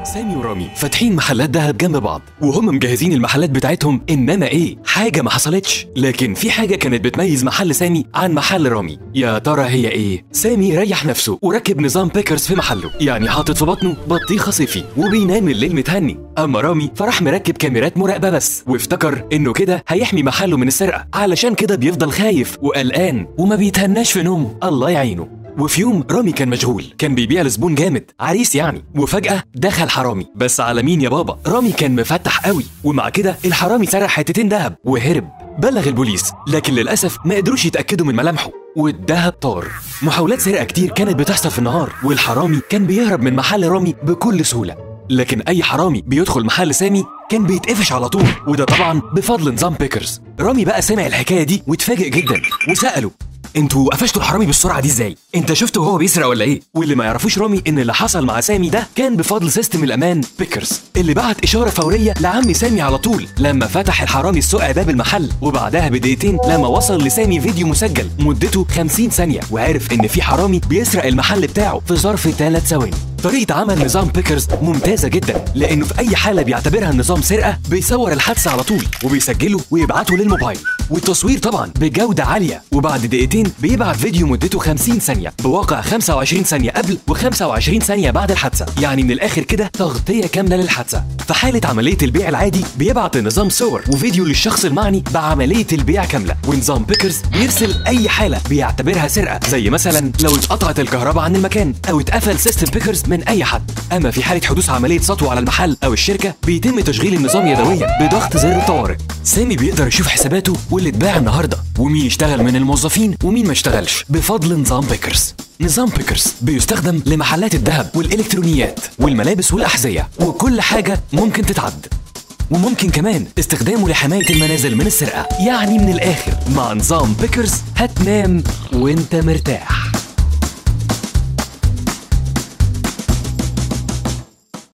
سامي ورامي فاتحين محلات دهب جنب بعض وهم مجهزين المحلات بتاعتهم انما ايه حاجه ما حصلتش لكن في حاجه كانت بتميز محل سامي عن محل رامي يا ترى هي ايه سامي ريح نفسه وركب نظام بيكرز في محله يعني حاطط في بطنه بطيخه صيفي وبينام الليل متهني اما رامي فراح مركب كاميرات مراقبه بس وافتكر انه كده هيحمي محله من السرقه علشان كده بيفضل خايف وقلقان وما بيتهناش في نومه الله يعينه وفي يوم رامي كان مشغول كان بيبيع لزبون جامد عريس يعني وفجأة دخل حرامي بس على مين يا بابا رامي كان مفتح قوي ومع كده الحرامي سرق حتتين دهب وهرب بلغ البوليس لكن للأسف ما قدروش يتأكدوا من ملامحه والدهب طار محاولات سرقة كتير كانت بتحصل في النهار والحرامي كان بيهرب من محل رامي بكل سهولة لكن أي حرامي بيدخل محل سامي كان بيتقفش على طول وده طبعا بفضل نظام بيكرز رامي بقى سمع الحكاية دي واتفاجئ جدا وسأله انتوا قفشتوا الحرامي بالسرعه دي ازاي انت شفته وهو بيسرق ولا ايه واللي ما يعرفوش رامي ان اللي حصل مع سامي ده كان بفضل سيستم الامان بيكرز اللي بعت اشاره فوريه لعم سامي على طول لما فتح الحرامي السقع باب المحل وبعدها بدقيقتين لما وصل لسامي فيديو مسجل مدته 50 ثانيه وعرف ان في حرامي بيسرق المحل بتاعه في ظرف 3 ثواني طريقة عمل نظام بيكرز ممتازة جدا لأنه في أي حالة بيعتبرها النظام سرقة بيصور الحادثة على طول وبيسجله ويبعته للموبايل والتصوير طبعا بجودة عالية وبعد دقيقتين بيبعت فيديو مدته 50 ثانية بواقع 25 ثانية قبل و25 ثانية بعد الحادثة يعني من الآخر كده تغطية كاملة للحادثة في حالة عملية البيع العادي بيبعت النظام صور وفيديو للشخص المعني بعملية البيع كاملة ونظام بيكرز بيرسل أي حالة بيعتبرها سرقة زي مثلا لو اتقطعت الكهرباء عن المكان أو اتقفل سيستم بيكرز من أي حد أما في حالة حدوث عملية سطو على المحل أو الشركة بيتم تشغيل النظام يدويا بضغط زر الطوارئ سامي بيقدر يشوف حساباته واللي اتباع النهارده ومين اشتغل من الموظفين ومين ما اشتغلش بفضل نظام بيكرز نظام بيكرز بيستخدم لمحلات الذهب والإلكترونيات والملابس والأحذية وكل حاجة ممكن تتعد وممكن كمان استخدامه لحماية المنازل من السرقة يعني من الآخر مع نظام بيكرز هتنام وانت مرتاح